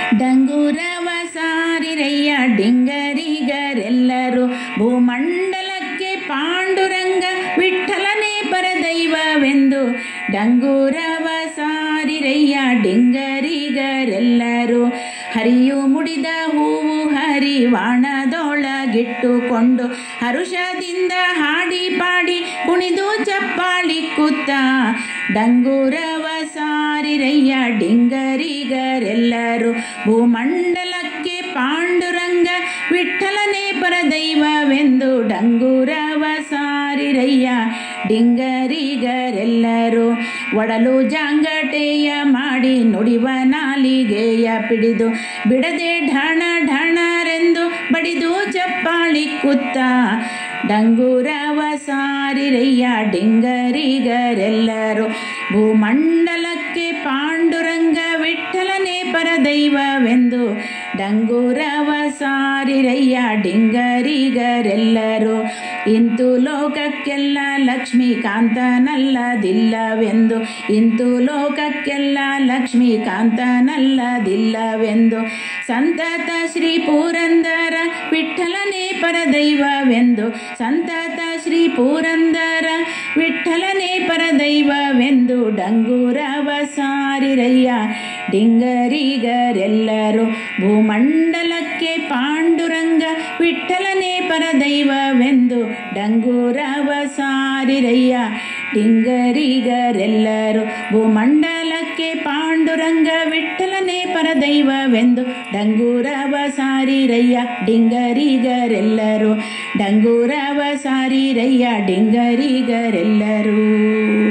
ಡಂಗುರವ ಸಾರಿರಯ್ಯ ಡಿಂಗರಿಗರೆಲ್ಲರೂ ಭೂಮಂಡಲಕ್ಕೆ ಪಾಂಡುರಂಗ ವಿಠಲನೇ ಪರದೈವವೆಂದು ಡಂಗುರವ ಸಾರಿರಯ್ಯ ಡಿಂಗರಿಗರೆಲ್ಲರೂ ಹರಿಯು ಮುಡಿದ ಹೂವು ಹರಿವಾಣದೊಳಗಿಟ್ಟುಕೊಂಡು ಹರುಷದಿಂದ ಹಾಡಿ ಪಾಡಿ ಕುಣಿದು ಚಪ್ಪಾಳಿ ಕೂತ ಡಂಗುರವ ಸಾರಿರಯ್ಯ ಡಿಂಗರಿಗರೆಲ್ಲರೂ ಭೂಮಂಡಲಕ್ಕೆ ಪಾಂಡುರಂಗ ವಿಠಲನೇ ಪರದೈವವೆಂದು ಡಂಗುರವ ಸಾರಿರಯ್ಯ ಡಿಂಗರಿಗರೆಲ್ಲರೂ ಒಡಲು ಜಾಂಗಟೆಯ ಮಾಡಿ ನುಡಿವ ನಾಲಿಗೆಯ ಪಿಡಿದು ಬಿಡದೆ ಢಣ ಢಣರೆಂದು ಬಡಿದು ಚಪ್ಪಾಳಿ ಕುತ್ತ ಡಂಗುರವ ಸಾರಿರಯ್ಯ ಡಿಂಗರಿಗರೆಲ್ಲರೂ ಭೂಮಂಡಲಕ್ಕೆ ಪಾಂಡುರಂಗ ವಿಠಲನೇ ಪರದೈವವೆಂದು ಡಂಗುರವ ಸಾರಿರಯ್ಯ ಡಿಂಗರಿಗರೆಲ್ಲರೂ ಇಂತು ಲೋಕಕ್ಕೆಲ್ಲ ಲಕ್ಷ್ಮೀಕಾಂತನಲ್ಲದಿಲ್ಲವೆಂದು ಇಂತು ಲೋಕಕ್ಕೆಲ್ಲ ಲಕ್ಷ್ಮೀಕಾಂತನಲ್ಲದಿಲ್ಲವೆಂದು ಸಂತತ ಶ್ರೀ ಪುರಂದರ ವಿಠಲನೇ ಪರದೈವವೆಂದು ಸಂತತ ಶ್ರೀ ಪುರಂದರ ವಿಠಲನೇ ಪರದೈವವೆಂದು ಡಂಗುರವ ಸಾರಿರಯ್ಯ ಡಿಂಗರಿಗರೆಲ್ಲರೂ ಭೂಮಂಡಲಕ್ಕೆ ಪಾಂಡುರಂಗ ವಿಠಲನೇ ಪರದೈವವೆಂದು ಡಂಗುರವ ಸಾರಿರಯ್ಯ ಡಿಂಗರಿಗರೆಲ್ಲರೂ ಭೂಮಂಡಲಕ್ಕೆ ಪಾಂಡುರಂಗ ವಿಠಲನೇ ಪರದೈವವೆಂದು ಡಂಗುರವ ಸಾರಿರಯ್ಯ ಡಿಂಗರಿಗರೆಲ್ಲರೂ ಡಂಗುರವ ಸಾರಿರಯ್ಯ ಡಿಂಗರಿಗರೆಲ್ಲರೂ